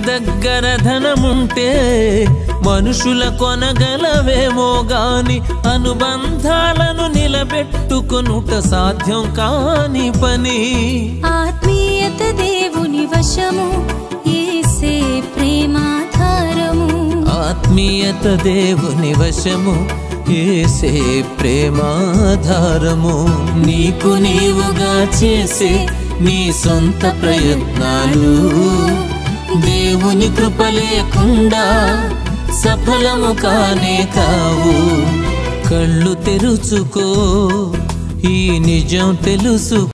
దగ్గర ధనముంటే మనుషుల కొనగలవేమో గాని అనుబంధాలను నిలబెట్టుకొనుట సాధ్యం కాని పని ఆత్మీయత దేవుని వశము ఏసే ప్రేమాధారము ఆత్మీయత దేవుని వశము ఏసే ప్రేమాధారము నీకు నీవుగా చేసే నీ సొంత ప్రయత్నాలు దేవుని కృప లేకుండా సఫలము కానే కావు కళ్ళు తెరుచుకో ఈ నిజం తెలుసు